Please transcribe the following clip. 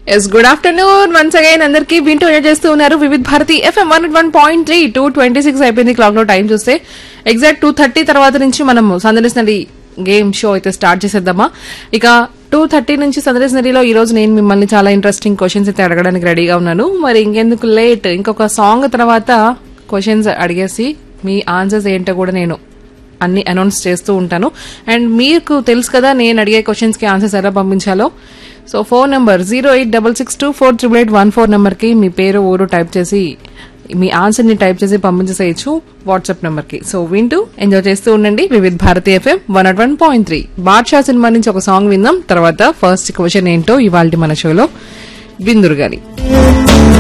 yes good afternoon once again అందరికి వింటూ enjoy చేస్తూ ఉన్నారు Vividh Bharati FM one one point three two twenty six అయిపోయింది క్లాక్ లో టైం చూస్తే ఎగ్జాక్ట్ టూ థర్టీ తర్వాత నుంచి మనం సందర్శనది గేమ్ షో అయితే స్టార్ట్ చేసేద్దామా ఇక టూ థర్టీ నుంచి సందర్శనలో ఈ రోజు నేను మిమ్మల్ని చాలా ఇంట్రెస్టింగ్ క్వశ్చన్స్ అయితే అడగడానికి రెడీగా ఉన్నాను మరి ఇంకెందుకు లేట్ ఇంకొక సాంగ్ తర్వాత క్వశ్చన్స్ అడిగేసి మీ ఆన్సర్స్ ఏంటో కూడా నేను అన్ని అనౌన్స్ చేస్తూ ఉంటాను అండ్ మీకు తెలుసు కదా నేను అడిగే క్వశ్చన్స్ కి ఆన్సర్స్ ఎలా పంపించాలో so phone number zero eight double six two four triple eight one four నెంబర్కి మీ పేరు ఊరు టైప్ చేసి మీ ఆన్సర్ని టైప్ చేసి పంపించేసేయచ్చు వాట్సాప్ నెంబర్కి సో వింటూ ఎంజాయ్ చేస్తూ ఉండండి Vividh Bharati FM one not one point three Baadshah సినిమా నుంచి ఒక సాంగ్ విందాం తర్వాత ఫస్ట్ క్వశ్చన్ ఏంటో ఇవాళ మన షోలో బిందురు గాని